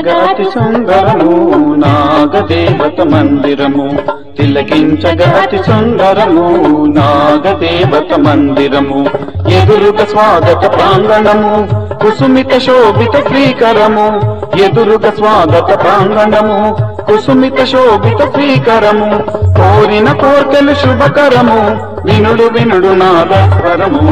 తిలకించగా అతి సుందరము నాగదేవత మందిరము తిలకించగా అతి సుందరము నాగదేవత మందిరము ఎదురుగ స్వాగత ప్రాంగణము కుసుమిత శోభిత శ్రీకరము ఎదురుగ స్వాగత ప్రాంగణము కుసుమిత శోభిత శ్రీకరము కోరిన కోర్కెలు శుభకరము వినుడు వినుడు నాదస్వరము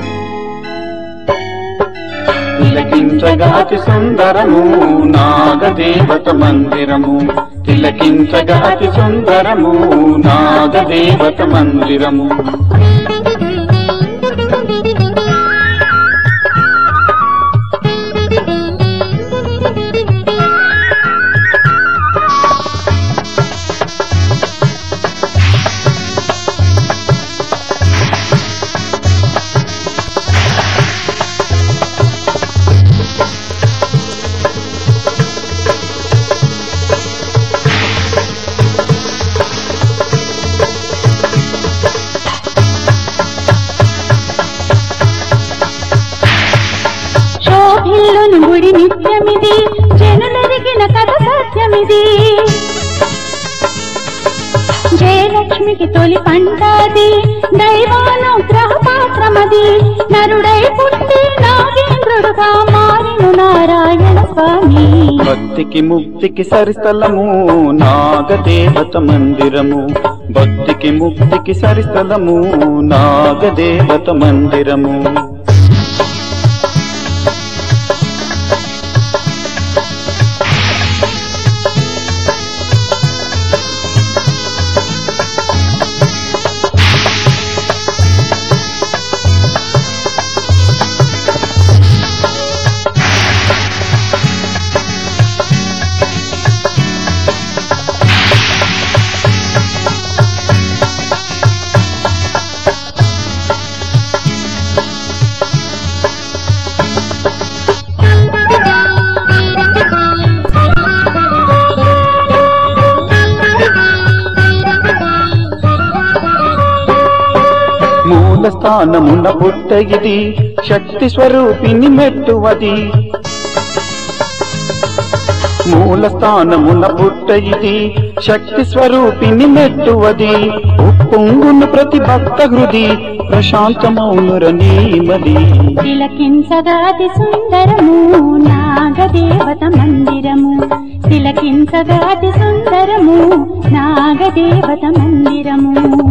తిలకించగా అతి సుందరము నాగదేవత మందిరము తిలకించగా అతి సుందరము నాగదేవత మందిరము శోభిల్లును గుడి నిత్యమిది జనులెరిగిన కథ సత్యమిది జయలక్ష్మికి తొలి పంటాది దైవానుగ్రహ పాత్రమది నరుడై పుట్టి నాగేంద్రుడుగా మారిను నారాయణ స్వామి భక్తికి ముక్తికి సరిస్థలము నాగదేవత మందిరము భక్తికి ముక్తికి సరిస్థలము నాగదేవత మందిరము మూల స్థానమున పుట్ట ఇది శక్తి స్వరూపిణి మెట్టువది మూల స్థానమున పుట్ట ఇది శక్తి స్వరూపిణి మెట్టువది ఉప్పొంగును ప్రతి భక్త హృది ప్రశాంతమౌనుర నీమది తిలకించగా అతి సుందరము నాగదేవత మందిరము తిలకించగా అతి సుందరము నాగదేవత మందిరము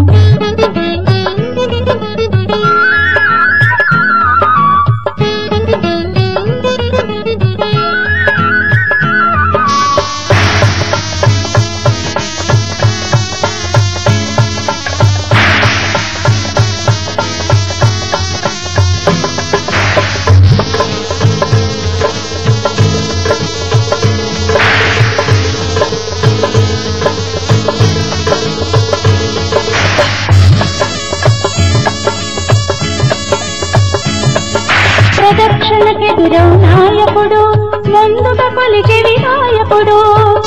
ప్రదక్షిణకెదురవు నాయకుడు ముందుగా పలికే వినాయకుడు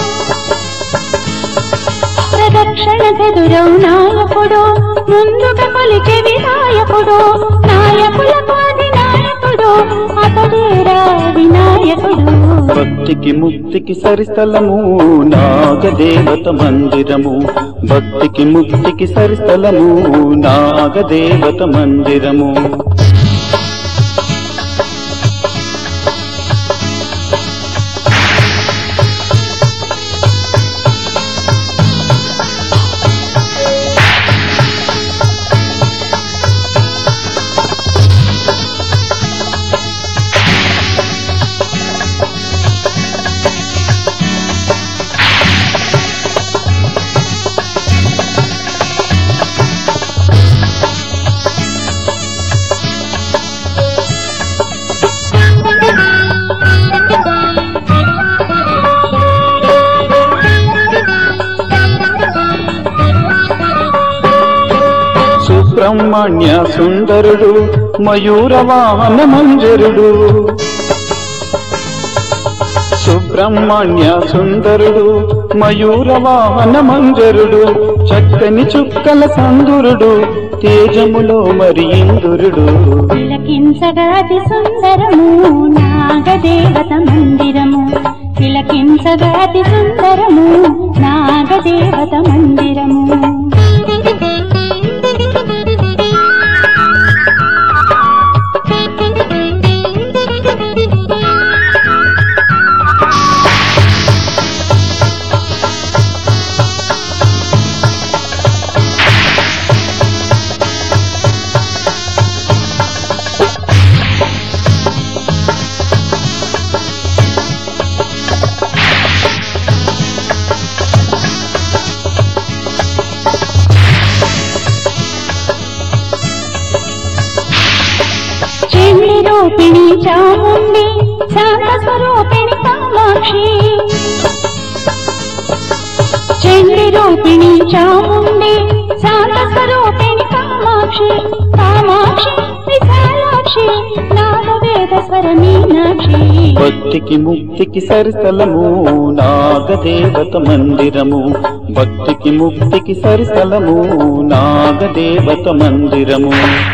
ప్రదక్షిణకెదురవు నాయకుడు ముందుగా పలికే వినాయకుడు నాయకులకు అధినాయకుడు అతడేరా వినాయకుడు భక్తికి ముక్తికి సరిస్థలము నాగదేవత మందిరము భక్తికి ముక్తికి సరిస్థలము నాగదేవత మందిరము సుబ్రహ్మణ్య సుందరుడు మయూర వాహన మంజరుడు సుబ్రహ్మణ్య సుందరుడు మయూర వాహన మంజరుడు చక్కని చుక్కల సందురుడు తేజములో మరి ఇందురుడు తిలకించగా అతి సుందరము నాగదేవత మందిరము తిలకించగాతి సుందరము నాగదేవత మందిరము చెల్లి రూపిణి చాముండి శాంత స్వరూపిణి కామాక్షి చెల్లి రూపిణి చాముండి శాంత స్వరూపిణి కామాక్షి కామాక్షి విశాలాక్షి నాగవేద స్వర మీనాక్షి భక్తికి ముక్తికి సరిస్థలము నాగదేవత మందిరము భక్తికి ముక్తికి సరిస్థలము నాగదేవత మందిరము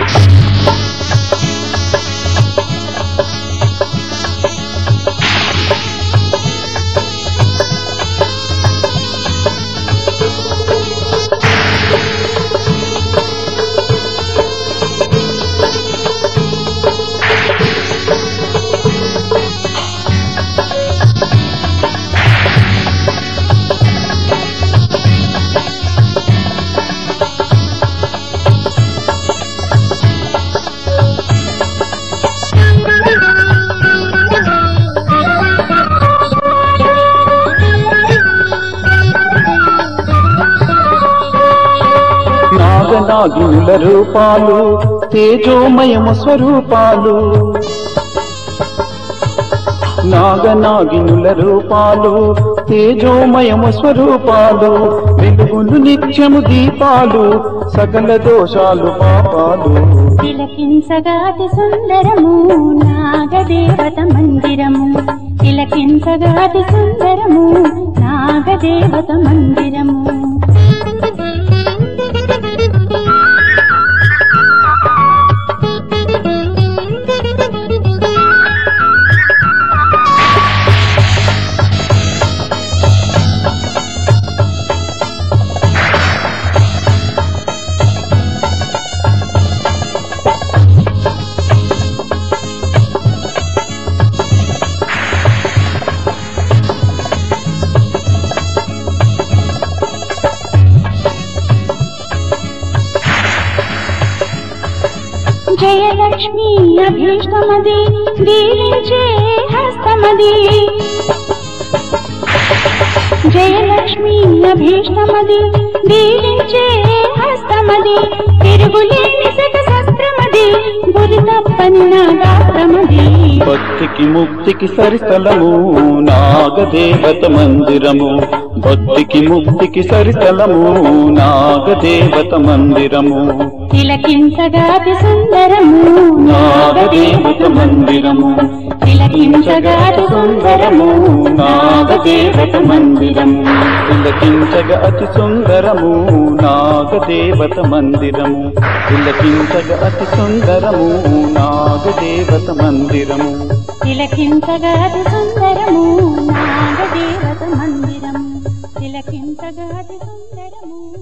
నాగనాగినుల రూపాలు తేజోమయము స్వరూపాలు నాగనాగినుల రూపాలు తేజోమయము స్వరూపాలు వెలుగులు నిత్యము దీపాలు సకల దోషాలు పాపాలు తిలకించగాతి సుందరము నాగదేవత మందిరము తిలకించగాతి సుందరము నాగదేవత మందిరము జయలక్ష్మి అభీష్టమది దీవించే హస్తమది జయలక్ష్మి అభీష్టమది దీవించే హస్తమది తిరుగులేని శత శస్త్రమది గురి తప్పని నాగాత్రమది భక్తికి ముక్తికి సరిస్థలము నాగదేవత మందిరము భక్తికి ముక్తికి సరిస్థలము నాగదేవత మందిరము తిలకించగాతి సుందరము నాగదేవత మందిరము తిలకించగాతి సుందరము నాగదేవత మందిరము తిలకించగ అతి సుందరము నాగదేవత మందిరము తిలకించగ అతి సుందరము నాగదేవత మందిరము తిలకించగాది సుందరము నాగదేవత మందిరము తిలకించగాది సుందరము